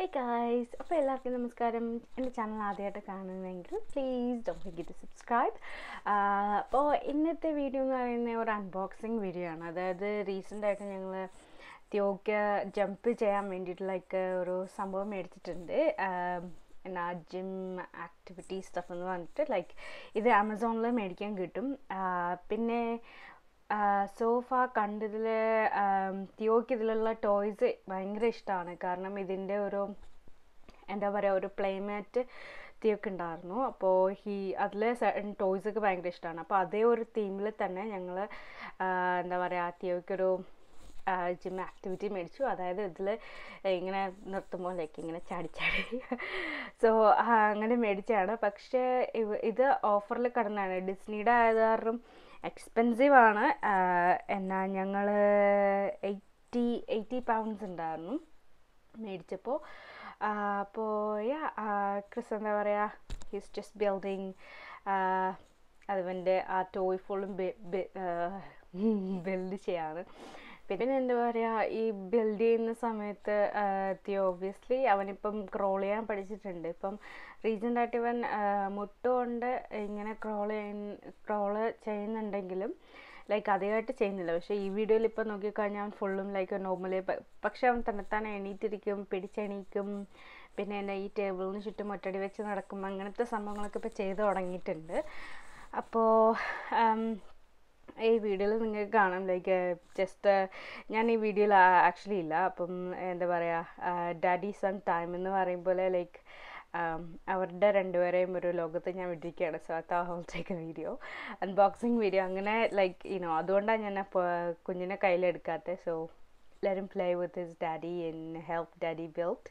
Hey guys അപ്പോൾ എല്ലാവർക്കും നമസ്കാരം എൻ്റെ ചാനൽ ആദ്യമായിട്ട് കാണുന്നതെങ്കിൽ please don't forget to subscribe അപ്പോൾ ഇന്നത്തെ വീഡിയോ എന്ന് പറയുന്നത് ഒരു അൺബോക്സിങ് വീഡിയോ ആണ് അതായത് റീസെൻ്റ് ആയിട്ട് ഞങ്ങൾ ത്യോക്ക് ജമ്പ് ചെയ്യാൻ വേണ്ടിയിട്ട് ലൈക്ക് ഒരു സംഭവം മേടിച്ചിട്ടുണ്ട് എന്നാ ജിം ആക്ടിവിറ്റി സ്റ്റഫ് എന്ന് പറഞ്ഞിട്ട് ലൈക്ക് ഇത് ആമസോണിൽ മേടിക്കാൻ കിട്ടും പിന്നെ സോഫ കണ്ടതിൽ തിയോക്ക് ഇതിലുള്ള ടോയ്സ് ഭയങ്കര ഇഷ്ടമാണ് കാരണം ഇതിൻ്റെ ഒരു എന്താ പറയുക ഒരു പ്ലേമാറ്റ് തിയോക്ക് ഉണ്ടായിരുന്നു അപ്പോൾ ഹി അതിൽ ടോയ്സ് ഒക്കെ ഭയങ്കര ഇഷ്ടമാണ് അപ്പോൾ അതേ ഒരു തീമിൽ തന്നെ ഞങ്ങൾ എന്താ പറയുക തിയോക്കൊരു ജിം ആക്ടിവിറ്റി മേടിച്ചു അതായത് ഇതിൽ ഇങ്ങനെ നിർത്തുമ്പോൾ ലൈക്ക് ഇങ്ങനെ ചാടി ചാടി സോ അങ്ങനെ മേടിച്ചാണ് പക്ഷേ ഇത് ഓഫറിൽ കിടന്നാണ് ഡിസ്നിയുടെ ആയത് കാരണം എക്സ്പെൻസീവ് ആണ് എന്നാൽ ഞങ്ങൾ എയ്റ്റി എയ്റ്റി പൗണ്ട്സ് ഉണ്ടായിരുന്നു മേടിച്ചപ്പോൾ അപ്പോൾ യാ ക്രിസ് എന്താ പറയുക ഹിസ് ജസ്റ്റ് ബിൽഡിങ് അതുകൊണ്ട് ആ ടോയ് ഫുള്ളും ബിൽഡ് ചെയ്യാണ് പിന്നെ എന്താ പറയുക ഈ ബിൽഡ് ചെയ്യുന്ന സമയത്ത് ഒബ്വിയസ്ലി അവനിപ്പം ക്രോൾ ചെയ്യാൻ പഠിച്ചിട്ടുണ്ട് ഇപ്പം റീസെൻ്റ് ആയിട്ട് ഇവൻ മുട്ടുകൊണ്ട് ഇങ്ങനെ ക്രോൾ ചെയ്യുന്ന ക്രോള് ചെയ്യുന്നുണ്ടെങ്കിലും ലൈക്ക് അധികമായിട്ട് ചെയ്യുന്നില്ല പക്ഷേ ഈ വീഡിയോയിൽ ഇപ്പം നോക്കിക്കഴിഞ്ഞാൽ അവൻ ഫുള്ളും ലൈക്ക് നോർമലി പക്ഷെ അവൻ തന്നെത്താനെ എണീറ്റിരിക്കും പിടിച്ചെണീക്കും പിന്നെ എന്താ ഈ ടേബിളിന് ചുറ്റും ഒറ്റടി വെച്ച് നടക്കും അങ്ങനത്തെ സംഭവങ്ങളൊക്കെ ഇപ്പോൾ ചെയ്ത് തുടങ്ങിയിട്ടുണ്ട് അപ്പോൾ ഈ വീഡിയോയിൽ നിങ്ങൾക്ക് കാണാം ലൈക്ക് ജസ്റ്റ് ഞാൻ ഈ വീഡിയോയിൽ ആക്ച്വലി ഇല്ല അപ്പം എന്താ പറയുക ഡാഡി സൺ ടൈം എന്ന് പറയുമ്പോൾ ലൈക്ക് അവരുടെ രണ്ടുപേരെയും ഒരു ലോകത്ത് ഞാൻ വിട്ടിരിക്കുകയാണ് സോ അത്ത whole take a video unboxing video അങ്ങനെ ലൈക്ക് യുനോ അതുകൊണ്ടാണ് ഞാൻ കുഞ്ഞിനെ കയ്യിലെടുക്കാത്തത് so let him play with his daddy in help daddy built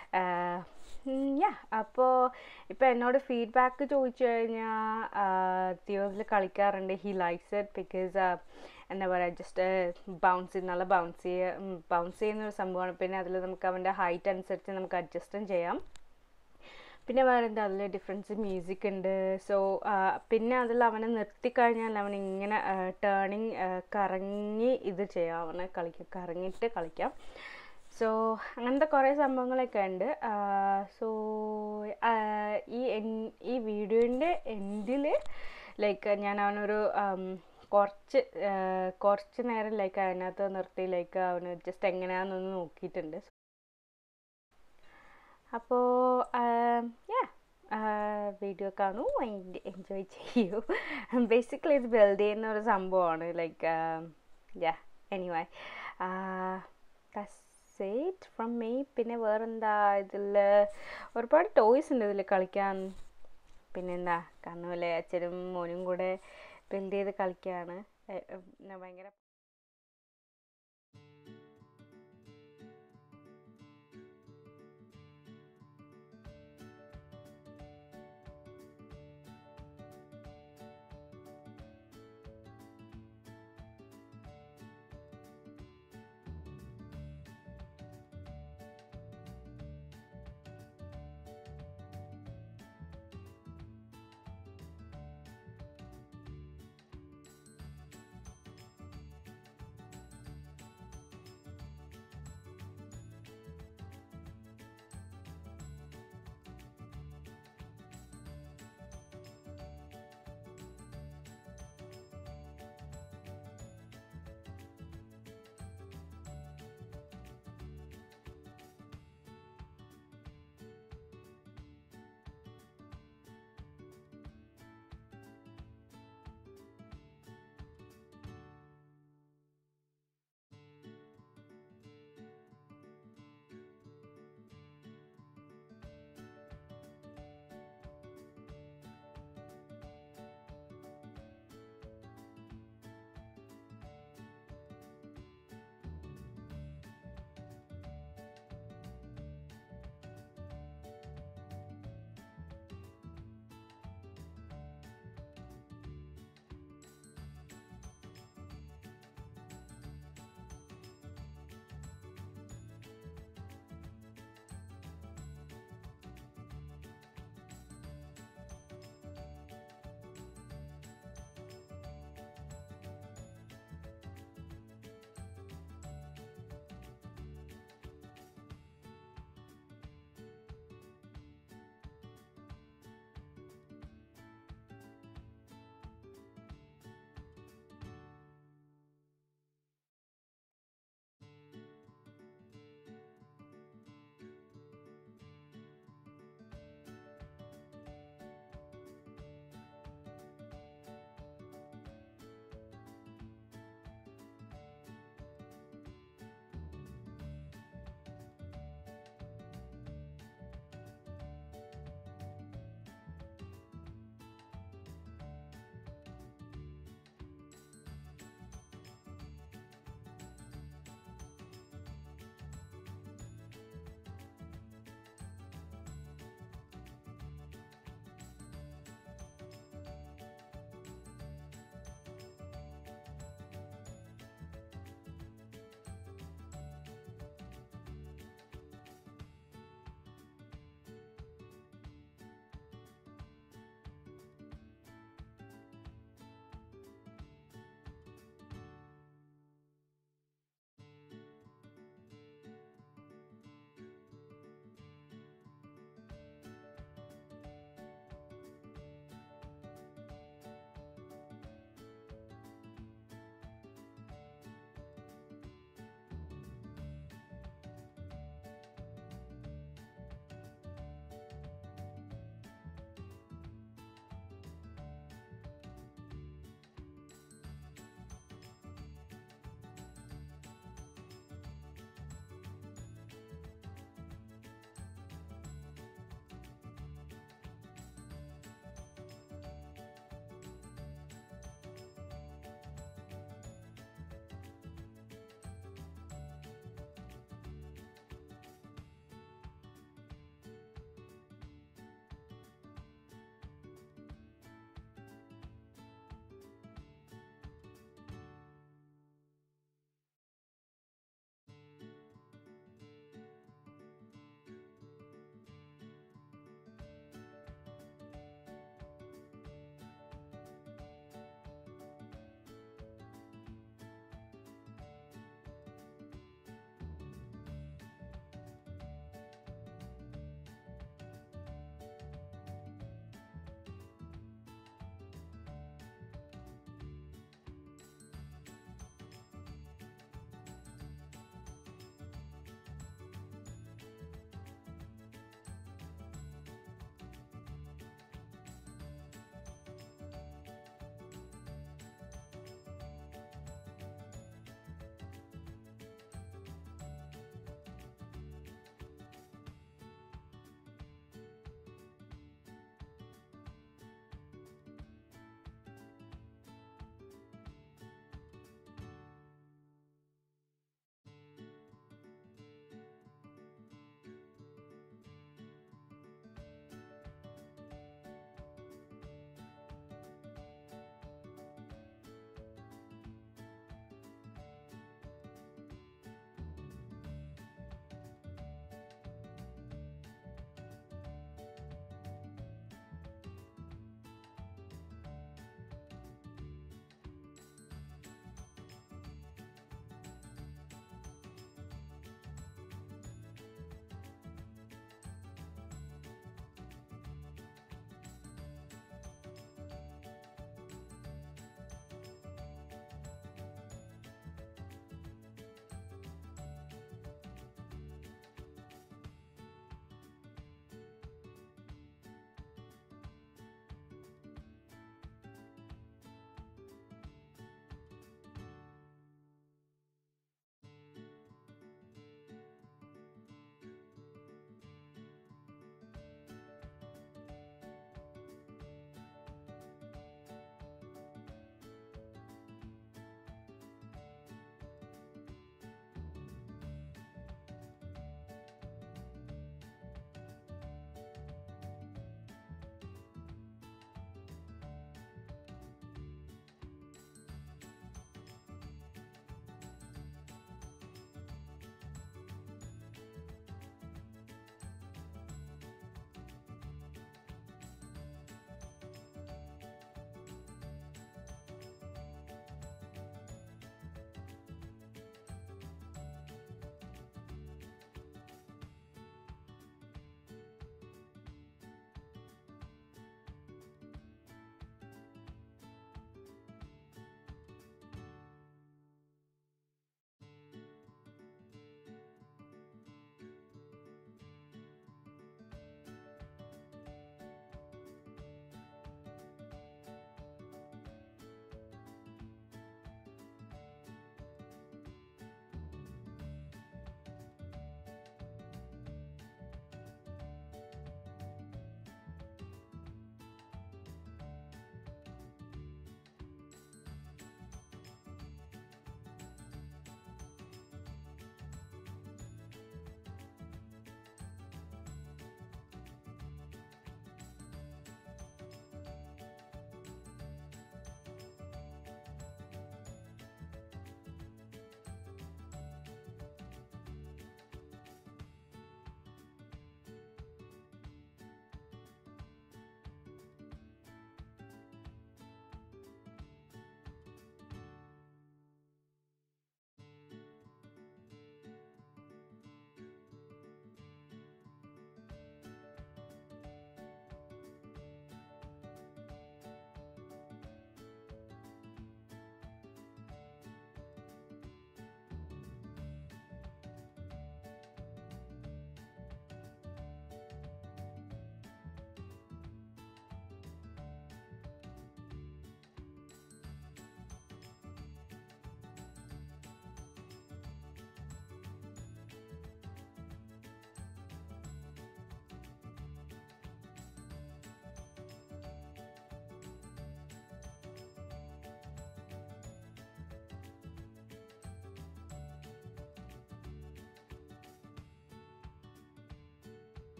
yeah അപ്പോൾ ഇപ്പോൾ എന്നോട് ഫീഡ്ബാക്ക് ചോദിച്ചു കഴിഞ്ഞാൽ തിയോസിൽ കളിക്കാറുണ്ട് ഹി ലൈക്സ് ഇറ്റ് ബിക്കോസ് എന്താ പറയുക ജസ്റ്റ് ബൗൺസ് നല്ല ബൗൺസ് ചെയ്യുക ബൗൺസ് ചെയ്യുന്ന ഒരു സംഭവമാണ് പിന്നെ അതിൽ നമുക്ക് അവൻ്റെ ഹൈറ്റ് അനുസരിച്ച് നമുക്ക് അഡ്ജസ്റ്റും ചെയ്യാം പിന്നെ വേറെ എന്താ അതിൽ ഡിഫറൻസ് മ്യൂസിക് ഉണ്ട് സോ പിന്നെ അതിൽ അവനെ നിർത്തിക്കഴിഞ്ഞാൽ അവൻ ഇങ്ങനെ ടേണിങ് കറങ്ങി ഇത് ചെയ്യാം അവനെ കളിക്കാം കറങ്ങിയിട്ട് കളിക്കാം സോ അങ്ങനത്തെ കുറേ സംഭവങ്ങളൊക്കെ ഉണ്ട് സോ ഈ ഈ വീഡിയോൻ്റെ എൻഡിൽ ലൈക്ക് ഞാൻ അവനൊരു കുറച്ച് കുറച്ച് നേരം ലൈക്ക് അതിനകത്ത് നിർത്തി ലൈക്ക് അവന് ജസ്റ്റ് എങ്ങനെയാണെന്നൊന്ന് നോക്കിയിട്ടുണ്ട് അപ്പോൾ യാ വീഡിയോ കാണൂ എൻജോയ് ചെയ്യൂ ബേസിക്കലി ഇത് ബിൽഡ് ചെയ്യുന്ന ഒരു സംഭവമാണ് like yeah anyway said from me പിന്നെ വേറെന്താ ഇതിൽ ഒരുപാട് ടോയ്സ് ഉണ്ട് ഇതിൽ കളിക്കാൻ പിന്നെന്താ കാണുമല്ലേ അച്ഛനും മോനും കൂടെ ബിൽഡ് ചെയ്ത് കളിക്കുകയാണ് ഭയങ്കര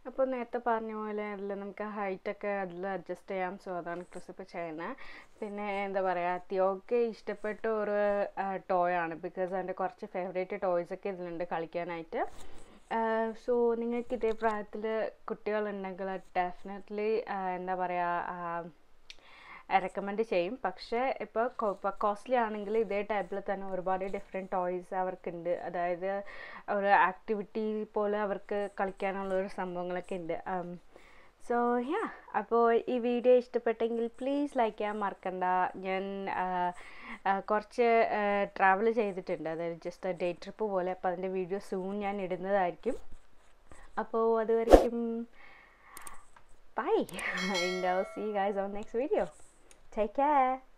അപ്പോൾ നേരത്തെ പറഞ്ഞ പോലെ അതിൽ നമുക്ക് ഹൈറ്റൊക്കെ അതിൽ അഡ്ജസ്റ്റ് ചെയ്യാം സോ അതാണ് ക്രിസ് ഇപ്പോൾ ചെയ്യുന്നത് പിന്നെ എന്താ പറയുക തിയോക്ക് ഇഷ്ടപ്പെട്ട ഒരു ടോയ് ആണ് ബിക്കോസ് അതിൻ്റെ കുറച്ച് ഫേവറേറ്റ് ടോയ്സ് ഒക്കെ ഇതിലുണ്ട് കളിക്കാനായിട്ട് സോ നിങ്ങൾക്ക് ഇതേ പ്രായത്തിൽ കുട്ടികളുണ്ടെങ്കിൽ ഡെഫിനറ്റ്ലി എന്താ പറയുക റെക്കമെൻഡ് ചെയ്യും പക്ഷേ ഇപ്പോൾ കോസ്റ്റ്ലി ആണെങ്കിൽ ഇതേ ടൈപ്പിൽ തന്നെ ഒരുപാട് ഡിഫറെൻറ്റ് ടോയ്സ് അവർക്കുണ്ട് അതായത് ഒരു ആക്ടിവിറ്റി പോലെ അവർക്ക് കളിക്കാനുള്ള ഒരു സംഭവങ്ങളൊക്കെ ഉണ്ട് സോ യാ അപ്പോൾ ഈ വീഡിയോ ഇഷ്ടപ്പെട്ടെങ്കിൽ പ്ലീസ് ലൈക്ക് ചെയ്യാൻ മറക്കണ്ട ഞാൻ കുറച്ച് ട്രാവൽ ചെയ്തിട്ടുണ്ട് അതായത് ജസ്റ്റ് ഡേ ട്രിപ്പ് പോലെ അപ്പോൾ അതിൻ്റെ വീഡിയോ സൂൺ ഞാൻ ഇടുന്നതായിരിക്കും അപ്പോൾ അതുവരെയ്ക്കും bye and I'll see you guys on next video. Take care.